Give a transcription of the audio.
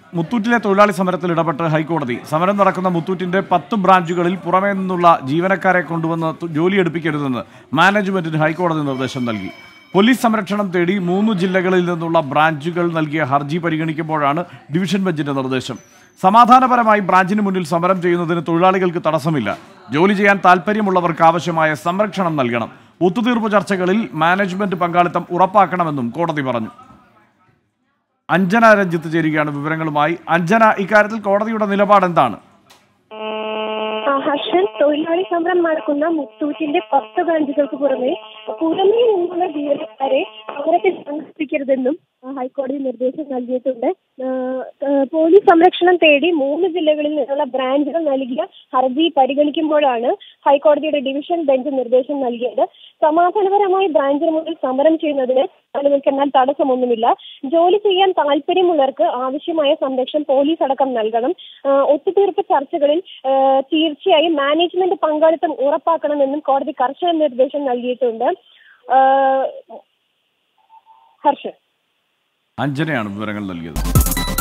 മുത്തൂറ്റിലെ തൊഴിലാളി സമരത്തിൽ ഇടപെട്ട് ഹൈക്കോടതി സമരം നടക്കുന്ന മുത്തൂറ്റിന്റെ പത്ത് ബ്രാഞ്ചുകളിൽ പുറമേ നിന്നുള്ള ജീവനക്കാരെ കൊണ്ടുവന്ന് തു- ജോലിയെടുപ്പിക്കരുതെന്ന് മാനേജ്മെന്റിന് ഹൈക്കോടതി നിർദ്ദേശം നൽകി പോലീസ് സംരക്ഷണം തേടി മൂന്ന് ജില്ലകളിൽ നിന്നുള്ള ബ്രാഞ്ചുകൾ നൽകിയ ഹർജി പരിഗണിക്കുമ്പോഴാണ് ഡിവിഷൻ ബെഞ്ചിന്റെ നിർദ്ദേശം സമാധാനപരമായി ബ്രാഞ്ചിന് മുന്നിൽ സമരം ചെയ്യുന്നതിന് തൊഴിലാളികൾക്ക് തടസ്സമില്ല ജോലി ചെയ്യാൻ താൽപ്പര്യമുള്ളവർക്ക് ആവശ്യമായ സംരക്ഷണം നൽകണം ഒത്തുതീർപ്പ് ചർച്ചകളിൽ മാനേജ്മെന്റ് പങ്കാളിത്തം ഉറപ്പാക്കണമെന്നും കോടതി പറഞ്ഞു അഞ്ജന രഞ്ജിത്ത് ചേരുകയാണ് വിവരങ്ങളുമായി അഞ്ജന ഇക്കാര്യത്തിൽ കോടതിയുടെ നിലപാട് എന്താണ് ആ, ഹർഷൻ തൊഴിലാളി സമരം നടക്കുന്ന മുത്തൂറ്റിന്റെ പത്ത് ബ്രാഞ്ചുകൾക്ക് പുറമെ പുറമേ നിന്നുള്ള ജീവനക്കാരെ സമരത്തിൽ പങ്കെടുപ്പിക്കരുതെന്നും ആ, ഹൈക്കോടതി നിർദ്ദേശം നൽകിയിട്ടുണ്ട് ആ, ആ, പോലീസ് സംരക്ഷണം തേടി മൂന്ന് ജില്ലകളിൽ നിന്നുള്ള ബ്രാഞ്ചുകൾ നൽകിയ ഹർജി പരിഗണിക്കുമ്പോഴാണ് ഹൈക്കോടതിയുടെ ഡിവിഷൻ ബെഞ്ച് നിർദ്ദേശം നൽകിയത് സമാധാനപരമായി ബ്രാഞ്ചിന് മുന്നിൽ സമരം ചെയ്യുന്നതിന് അനുവദിക്കാൻ തടസ്സമൊന്നുമില്ല ജോലി ചെയ്യാൻ താല്പര്യമുള്ളവർക്ക് ആവശ്യമായ സംരക്ഷണം പോലീസ് അടക്കം നൽകണം ആ, ഒത്തുതീർപ്പ് ചർച്ചകളിൽ ആ, തീർച്ചയായും മാനേജ്മെന്റ് പങ്കാളിത്തം ഉറപ്പാക്കണമെന്നും കോടതി കർശന നിർദ്ദേശം നൽകിയിട്ടുണ്ട് ആ, ഹർഷൻ അഞ്ജനയാണ് വിവരങ്ങൾ നൽകിയത്